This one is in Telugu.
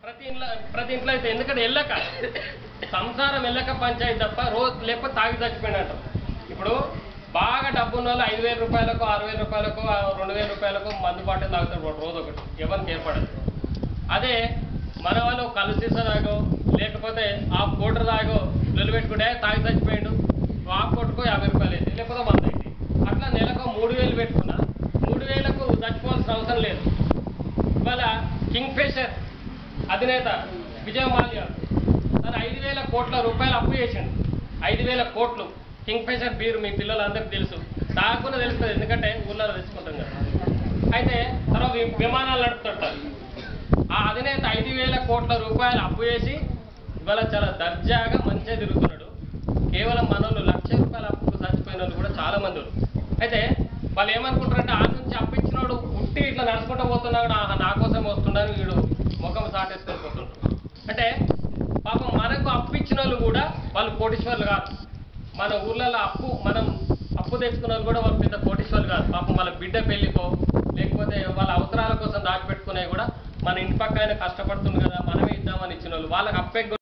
ప్రతి ఇంట్లో ప్రతి ఇంట్లో అయితే ఎందుకంటే వెళ్ళక సంసారం వెళ్ళక పంచాయతీ తప్ప రోజు లేకపోతే తాగి చచ్చిపోయినట్టు ఇప్పుడు బాగా డబ్బు ఉన్న వాళ్ళు ఐదు వేల రూపాయలకు ఆరు వేల రూపాయలకు ఆ రెండు వేల రూపాయలకు మందు బాటిల్ తాగుతారు వాడు రోజు ఒకటి ఎవరికి ఏర్పడదు అదే మన వాళ్ళు కలిసి తాగో లేకపోతే ఆ కోటర్ తాగో లొల్లి పెట్టుకుంటే తాగి చచ్చిపోయాడు ఆ కోటుకు యాభై రూపాయలు అయింది లేకపోతే వంద అయింది అట్లా నెలకు మూడు వేలు పెట్టుకున్నా మూడు వేలకు చచ్చిపోవాల్సిన అవసరం లేదు ఇవాళ కింగ్ ఫిషర్ అధినేత విజయ మాల్యా తను ఐదు వేల కోట్ల రూపాయలు అప్పు చేసిండు ఐదు వేల కోట్లు కింగ్ ఫిషర్ బీర్ మీ పిల్లలందరికీ తెలుసు తాగకుండా తెలుస్తుంది ఎందుకంటే ఊళ్ళో తెచ్చుకుంటాం కదా అయితే తర్వాత వి- విమానాలు నడుపుతుంటారు ఆ అధినేత ఐదు వేల కోట్ల రూపాయలు అప్పు చేసి ఇవాళ చాలా దర్జాగా మంచిగా తిరుగుతున్నాడు కేవలం మనోళ్ళు లక్ష రూపాయల అప్పుకు చచ్చిపోయిన వాళ్ళు కూడా చాలా మంది ఉన్నారు అయితే వాళ్ళు ఏమనుకుంటారంటే ఆ నుంచి అప్పించినోడు ఉట్టి ఇట్లా నడుచుకుంటూ పోతున్నాడు ఆహా నా కోసం వస్తున్నాడు వీడు ముఖం సాటేసుకొని పోతుంటాడు అంటే పాపం మనకు అప్పిచ్చిన వాళ్ళు కూడా వాళ్ళు కోటీశ్వర్లు కాదు మన ఊర్లలో అప్పు మనం అప్పు తెచ్చుకున్న వాళ్ళు కూడా వాళ్ళు పెద్ద కోటీశ్వర్లు కాదు పాపం వాళ్ళ బిడ్డ పెళ్లికో లేకపోతే వాళ్ళ అవసరాల కోసం దాచిపెట్టుకునే కూడా మన ఇంటి పక్క ఆయన కష్టపడుతుంది కదా మనమే ఇద్దామని ఇచ్చిన వాళ్ళు వాళ్ళకి అప్పే